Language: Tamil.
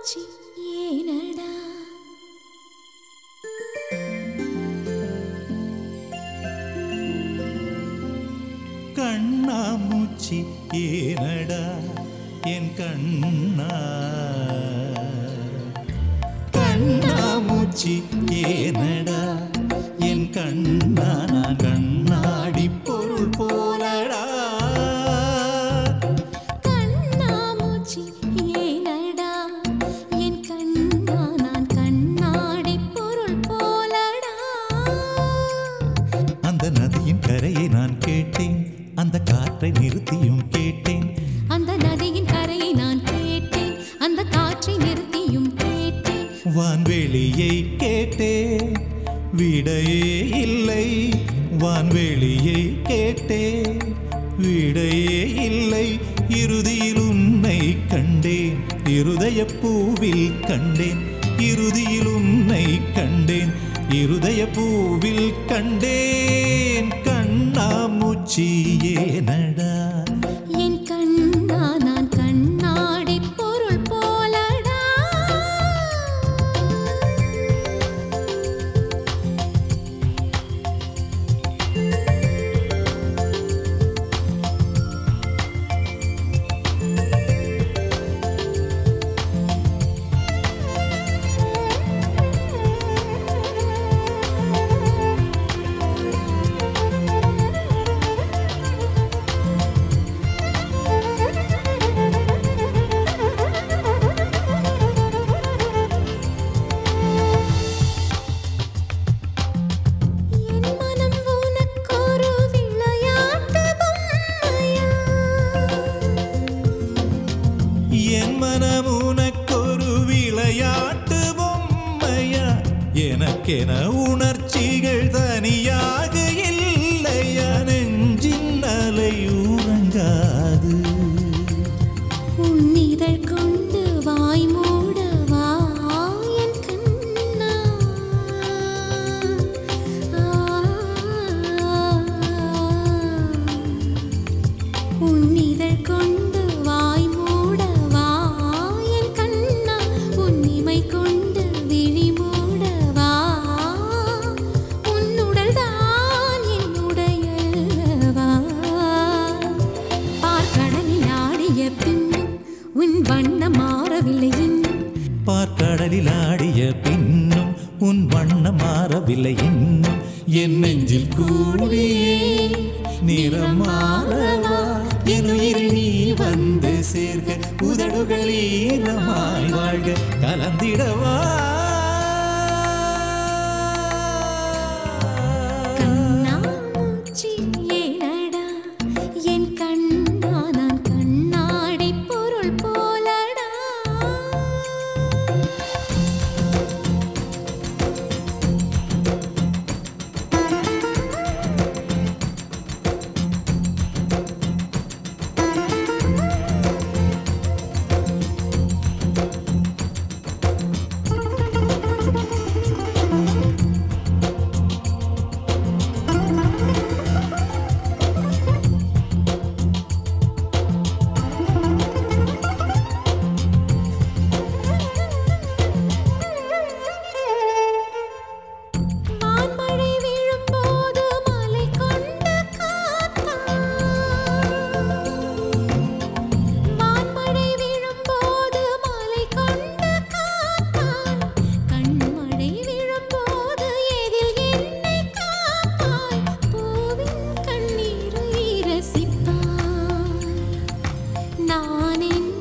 கண்ணாமூச்சி ஏனடா கண்ணாமூச்சி ஏனடா என் கண்ணா கண்ணாமூச்சி ஏனடா என் கண்ணா நான் கண்ணாடி பொருள் போலடா கண்ணாமூச்சி ஏனடா என் கண்ணா நான் கண்ணாடி பொருள் போலடா அந்த நதியின் கரையை நான் கேட்டேன் அந்த காற்றை நிறுத்தியும் கேட்டேன் அந்த நதியின் கரையை நான் கேட்டேன் அந்த காற்றை நிறுத்தியும் கேட்டேன் வான்வெளியை கேட்டேன் விடையே இல்லை வான்வெளியை கேட்டேன் விடையே இல்லை இறுதியில் உன்னை கண்டேன் இருதய பூவில் கண்டேன் இறுதியில் உன்னை கண்டேன் இருதய பூவில் கண்டேன் கண்ணாமூச்சி ஏனடா என் கண்ணா நான் கண்ணாடி பொருள் போலடா என் மனம் உனக்கொரு விளையாட்டு பொம்மையா என் மனம் உனக்கொரு விளையாட்டு பொம்மையா எனக்கென உணர்ச்சிகள் தனியாக இல்லையா நெஞ்சின் அலை உறங்காது உன் இதழ் கொண்டு வாய் மூடவா என் கண்ணா உன் இதழ் கொண்டு வாய் மூடவா என் கண்ணா உன் இமை கொண்டு விழி மூடவா உன் உடல் தான் என் உடையல்லவா பார்க்கடலில் ஆடிய பின்னும் உன் வண்ணம் மாறவில்லை இன்னும் பார்க்கடலில் ஆடிய பின்னும் உன் வண்ணம் மாறவில்லை இன்னும் என் நெஞ்சில் கூடியே நிறம் மாறவா என் உயிரில் நீ வந்து சேர்க உதடுகள் ஈரமாய் வாழ்க கலந்திடவா கண்ணாமூச்சி ஏனடா என் கண்ணா நான் கண்ணாடி பொருள் போலடா வான்மழை விழும்போது மலை கொண்ட காத்தா வான்மழை விழும்போது மலை கொண்ட காத்தா கண்மழை விழும்போது எதில் என்னை காப்பாய் பூவின் கண்ணீரை ரசிப்பாய் நான் என்